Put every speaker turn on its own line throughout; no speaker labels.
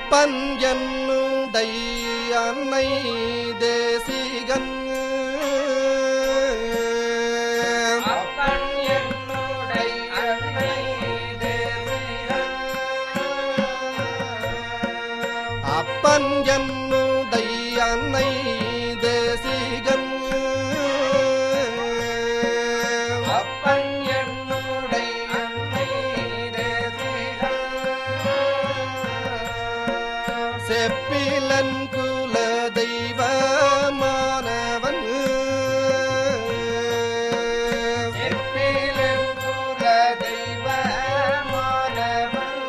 அப்பன் என்னுடை அன்னை தேசிகன்
அப்பன் என்னுடை அன்னை தேவிகள்
அப்பன் என்னுடை அன்னை தேசிகன்
அப்பன் என்னுடை அன்னை தேவிகள்
செப்பிலன் குல தெய்வமானவன்
செப்பிலன் குல தெய்வமானவன்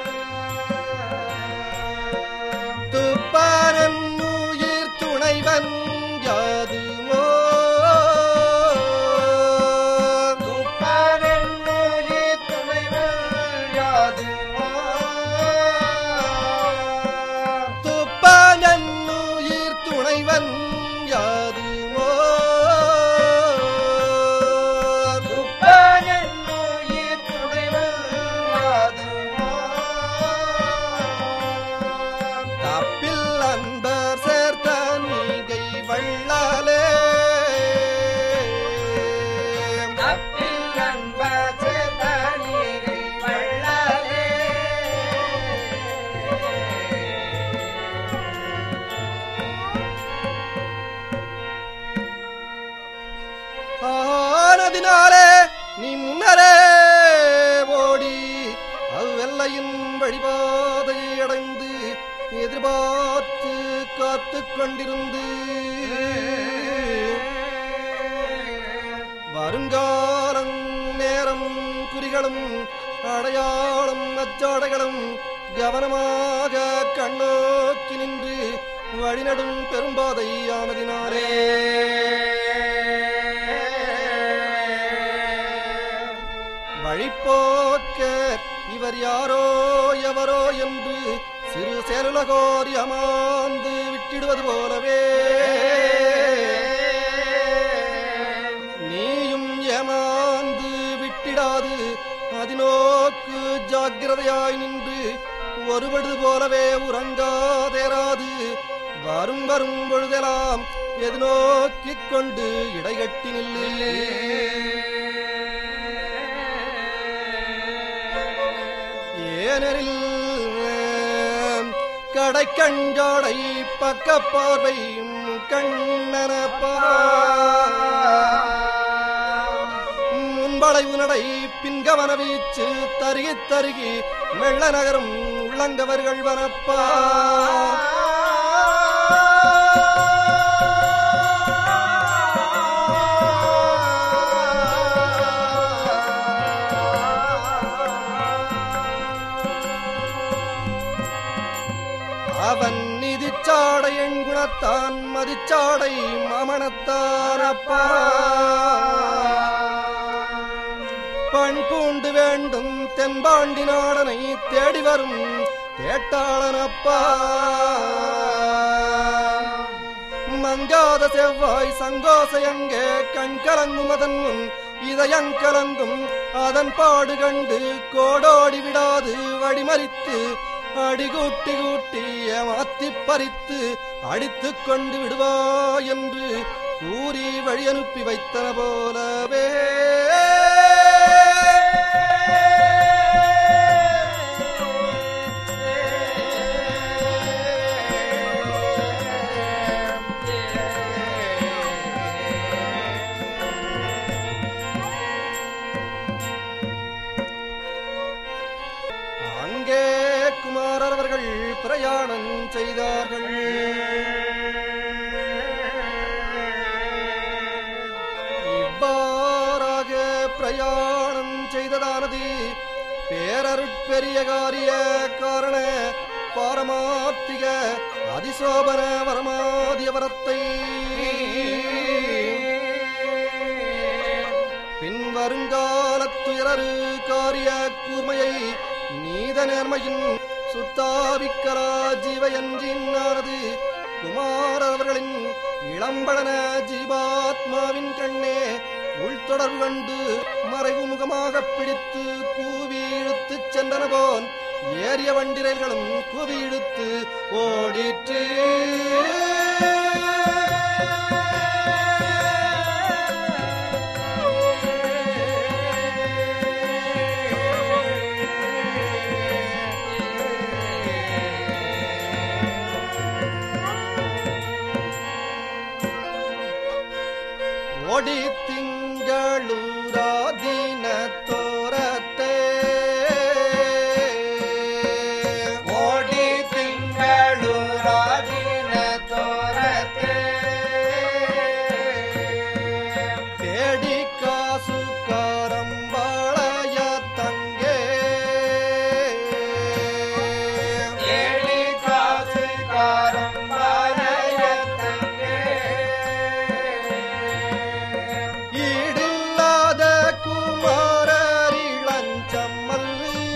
துப்பாரன் உயிர் துணைவன் யாதுமோ
துப்பாரன் உயிர் துணைவன் யாதுமோ
துப்பாரன் உயிர் துணைவன் யாதுமோ
துப்பாரன் உயிர் துணைவன் யாதுமோ
தப்பில் அன்பர் சேர்த்த நீகை வள்ளாலே
தப்பில் அன்பர் சேதனிகை வள்ளலே
ஆனதினாலே நீ முன்னரே ஓடி அவ்வெல்லையின் வழிபாதையை அடைந்து எதிர்பார்த்து காத்து கொண்டிருந்து வருங்காலம் நேரம் குறிகளும் அடையாளம் அச்சாடைகளும் கவனமாக கண்ணோக்கி நின்று வழிநடும் பெரும்பாதையானதினாலே வழிப்போக்க இவர் யாரோ எவரோ என்று சிறு சேருலகோர் அமாந்து விட்டிடுவது போலவே நீயும் ஏமாந்து விட்டிடாது அதினோக்கு ஜாக்கிரதையாய் நின்று ஒருபடு போலவே உறங்காதேராது வரும் வரும் பொழுதெல்லாம் எது நோக்கிக் கொண்டு இடைகட்டி நில்லு ஏனெனில் கடை கஞ்சாடை பக்க பார்வை கண்ணனப்பா முன்பளை உனடை பின்கவன வீச்சு தருகி தருகி மெல்ல நகரும் உள்ளங்கவர்கள் வனப்பா அவன் நிதிச்சாடை என் குணத்தான் மதிச்சாடை மாமணத்தான் அப்பா பண் பூண்டு வேண்டும் தென்பாண்டி நாடனை தேடி வரும் தேட்டாளனப்பா மங்காத செவ்வாய் சங்கோசையங்கே கண் கலங்கும் அதன் முன் இதயங்கலங்கும் அதன் பாடு கண்டு கோடோடி விடாது வடிமறித்து அடிகூட்டி கூட்டி ஏமாத்தி பறித்து அடித்துக் கொண்டு விடுவா என்று கூறி வழி அனுப்பி வைத்தன போலவே அங்கே குமாரர் அவர்கள் பிரயாணம் செய்தார்கள் இவ்வாறாக பிரயாணம் செய்ததானது பேரருட்பெரிய காரிய காரண பாரமார்த்திக அதிசோபன வரமாதிய வரத்தை பின் வருங்காலத்துயரரு காரிய கூர்மையை நீத நேர்மையின் சுத்தாவிக்கரா ஜீவயன்றினானது குமாரர் அவர்களின் இளம்பழன ஜீவாத்மாவின் கண்ணே உள்தொடர்பு கண்டு மறைவு முகமாக பிடித்து கூவி இழுத்துச் சென்றன போல் ஏறிய வண்டிரர்களும் குவி இழுத்து ஓடிற்று ஓடி திங்களூராதின தோரத்தே
ஓடி திங்களூராதின தோரத்தே
தேடி காசு காரம்பாளைய தங்கே
ஏழி காசு காரம் வாழையத்தங்கே
ஈடில்லாத குமாரரிளஞ்சம்மல்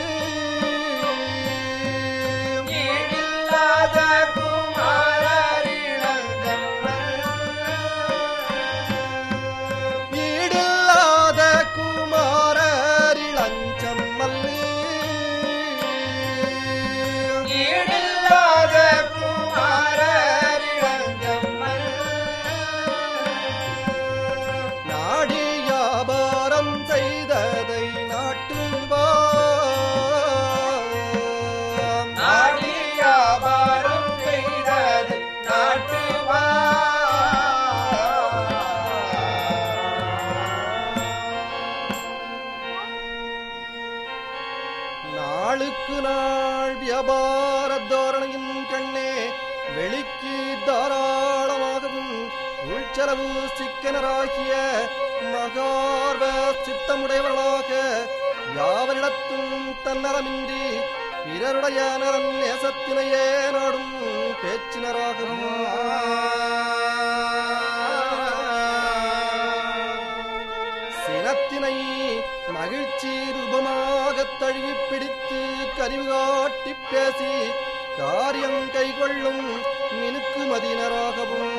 ஈடில்லாத குமாரரிளந்தவள்
ஈடில்லாத குமாரரிளஞ்சம்மல்
ஈடில்லாத குமாரரிளந்தவள்
நாடி வியாபாரம் செய்ததை நாட்டுவாம்
நாடி வியாபாரம் செய்தது நாட்டுவா
நாளுக்கு நாள் வியாபார தோரணையின் கண்ணே வெளிக்கு தாராளமாகவும் உள்செலவு சிக்கனராகிய மகார்வ சித்தமுடையவர்களாக யாவரிடத்தும் தன்னலமின்றி பிறருடைய நலன் நேசத்தினையே நாடும் பேச்சினராகவும் சினத்தினை மகிழ்ச்சி ரூபமாகத் தழுவிப் பிடித்து கருவி காட்டிப் பேசி காரியம் கைகொள்ளும் மினுக்கு மதியினராகவும்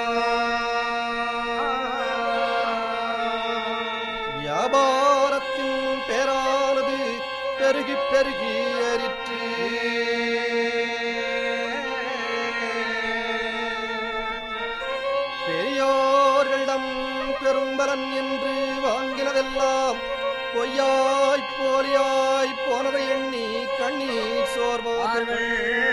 வியாபாரத்தின் பேரானது பெருகி பெருகி ஏறிற்று பெரியோர்களிடம் பெரும்பலன் என்று வாங்கினதெல்லாம் பொய்யாய் போலியாய் போனதை எண்ணி கண்ணீர் சோர்வார்கள்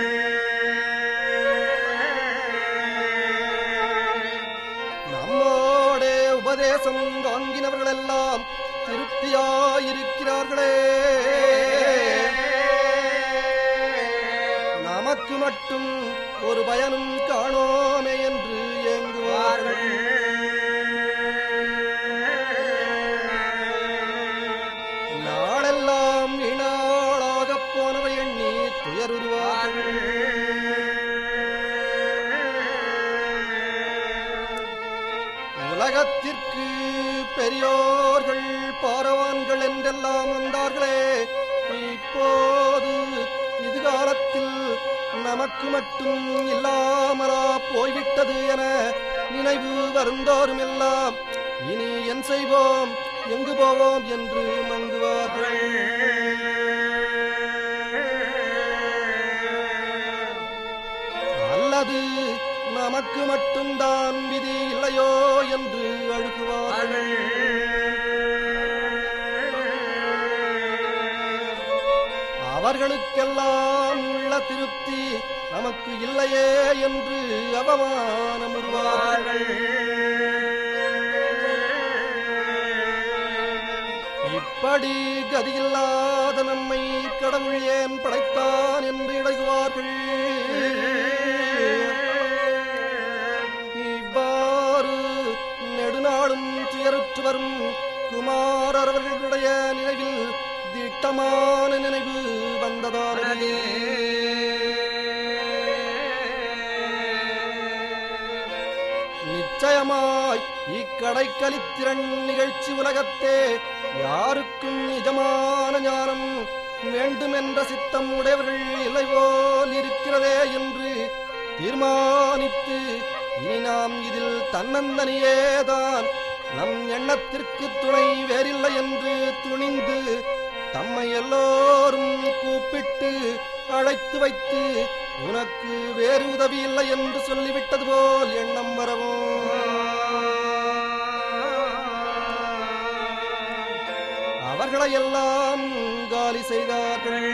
நம்மோடே உபதேசம் வாங்கினவர்களெல்லாம் திருப்தியாயிருக்கிறார்களே நமக்கு மட்டும் ஒரு பயனும் காணோமே என்று ஏங்குவார்கள் நாளெல்லாம் இனாளாகப் போனதை எண்ணி துயருருவார்கள் உலகத்திற்கு பெரியோர்கள் பாரவான்கள் என்றெல்லாம் வந்தார்களே இப்போது இதுகாலத்தில் நமக்கு மட்டும் இல்லாமலா போய்விட்டது என நினைவு வருந்தோறும் எல்லாம் இனி என் செய்வோம் எங்கு போவோம் என்று மங்குவார்கள் அல்லது நமக்கு மட்டும்தான் விதி இல்லையோ என்று அழுகுவார்கள் அவர்களுக்கெல்லாம் உள்ள திருப்தி நமக்கு இல்லையே என்று அவமானம் உருவார்கள் இப்படி கதியில்லாத நம்மை கடவுள் ஏன் படைத்தான் என்று இடைகுவார்கள் இவ்வாறு நெடுநாளும் துயருற்று வரும் குமாரர் அவர்களுடைய நினைவில் திட்டமான நினைவு வந்ததானது நிச்சயமாய் இக்கடைக்கலித்திறன் நிகழ்ச்சி உலகத்தே யாருக்கும் நிஜமான ஞானம் வேண்டுமென்ற சித்தம் உடையவர்கள் இல்லை போல் இருக்கிறதே என்று தீர்மானித்து இனி நாம் இதில் தன்னந்தனியேதான் நம் எண்ணத்திற்கு துணை வேறில்லை என்று துணிந்து தம்மை எல்லோரும் கூப்பிட்டு அழைத்து வைத்து உனக்கு வேறு உதவி இல்லை என்று சொல்லிவிட்டது போல் எண்ணம் வரவும் அவர்களை எல்லாம் காலி செய்தார்கள்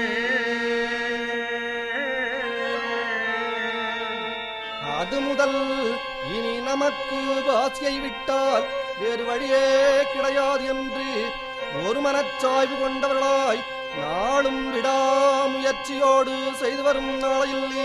அது முதல் இனி நமக்கு வாசியை விட்டால் வேறு வழியே கிடையாது என்று ஒரு மனச்சாய்வு கொண்டவர்களாய் நாளும் விடாமுயற்சியோடு செய்து வரும் நாளையில்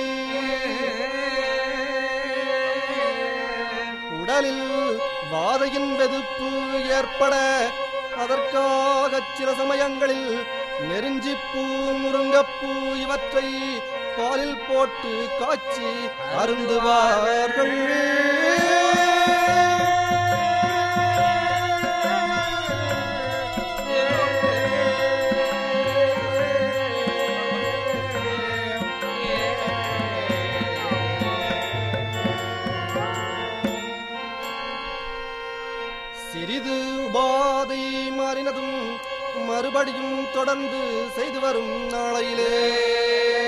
உடலில் வாதையின் வெதுப்பு ஏற்பட அதற்காக சில சமயங்களில் நெருஞ்சிப்பூ முருங்கப்பூ இவற்றை பாலில் போட்டு காய்ச்சி அருந்துவார்கள் சிறிது உபாதை மாறினதும் மறுபடியும் தொடர்ந்து செய்து வரும் நாளையிலே